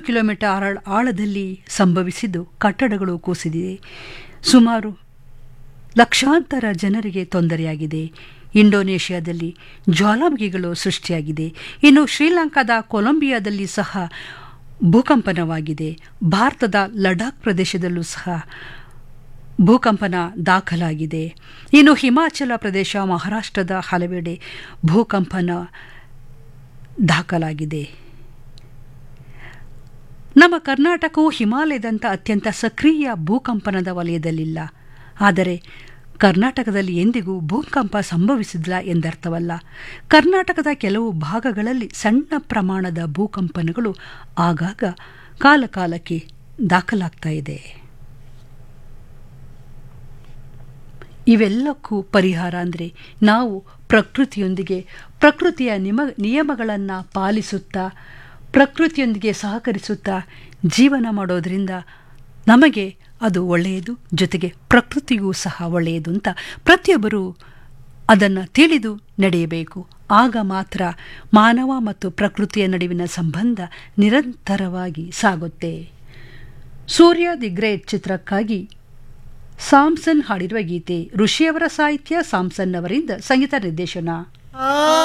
kilometre ಆಳ ಆಳದಲ್ಲಿ ಸಂಭವಿಸಿದ್ದು ಕಟ್ಟಡಗಳು ಕುಸಿದಿದೆ ಸುಮಾರು ಲಕ್ಷಾಂತರ ಜನರಿಗೆ ತೊಂದರೆಯಾಗಿದೆ ಇಂಡೋನೇಷ್ಯಾದಲ್ಲಿ ಜ್ವಾಲಾಮುಖಿಗಳು ಸೃಷ್ಟಿಯಾಗಿದೆ ಇನ್ನು ಶ್ರೀಲಂಕಾದ ಕೊಲಂಬಿಯಾದಲ್ಲಿ ಸಹ ಭೂಕಂಪನವಾಗಿದೆ ಭಾರತದ ಲಡಾಖ್ ಪ್ರದೇಶದಲ್ಲೂ ಸಹ ಭೂಕಂಪನ ದಾಖಲಾಗಿದೆ ಇನ್ನು ಹಿಮಾಚಲ ಪ್ರದೇಶ ಮಹಾರಾಷ್ಟ್ರದ ಹಲವೆಡೆ ಭೂಕಂಪನ ದಾಖಲಾಗಿದೆ ನಮ್ಮ ಕರ್ನಾಟಕವು ಹಿಮಾಲಯದಂಥ ಅತ್ಯಂತ ಸಕ್ರಿಯ ಭೂಕಂಪನದ ವಲಯದಲ್ಲಿಲ್ಲ ಆದರೆ ಕರ್ನಾಟಕದಲ್ಲಿ ಎಂದಿಗೂ ಭೂಕಂಪ ಸಂಭವಿಸಿಲ್ಲ ಎಂದರ್ಥವಲ್ಲ ಕರ್ನಾಟಕದ ಕೆಲವು ಭಾಗಗಳಲ್ಲಿ ಸಣ್ಣ ಪ್ರಮಾಣದ ಭೂಕಂಪನಗಳು ಆಗಾಗ ಕಾಲಕಾಲಕ್ಕೆ ದಾಖಲಾಗ್ತಾ ಇದೆ ಇವೆಲ್ಲಕ್ಕೂ ಪರಿಹಾರ ಅಂದರೆ ನಾವು ಪ್ರಕೃತಿಯೊಂದಿಗೆ ಪ್ರಕೃತಿಯ ನಿಮ ನಿಯಮಗಳನ್ನು ಪಾಲಿಸುತ್ತಾ ಪ್ರಕೃತಿಯೊಂದಿಗೆ ಸಹಕರಿಸುತ್ತಾ ಜೀವನ ಮಾಡೋದರಿಂದ ನಮಗೆ ಅದು ಒಳ್ಳೆಯದು ಜೊತೆಗೆ ಪ್ರಕೃತಿಗೂ ಸಹ ಒಳ್ಳೆಯದು ಅಂತ ಪ್ರತಿಯೊಬ್ಬರೂ ಅದನ್ನು ತಿಳಿದು ನಡೆಯಬೇಕು ಆಗ ಮಾತ್ರ ಮಾನವ ಮತ್ತು ಪ್ರಕೃತಿಯ ನಡುವಿನ ಸಂಬಂಧ ನಿರಂತರವಾಗಿ ಸಾಗುತ್ತೆ ಸೂರ್ಯ ದಿ ಗ್ರೇಟ್ ಚಿತ್ರಕ್ಕಾಗಿ ಸಾಮ್ಸನ್ ಹಾಡಿರುವ ಗೀತೆ ಋಷಿಯವರ ಸಾಹಿತ್ಯ ಸಾಮ್ಸನ್ ಅವರಿಂದ ಸಂಗೀತ ನಿರ್ದೇಶನ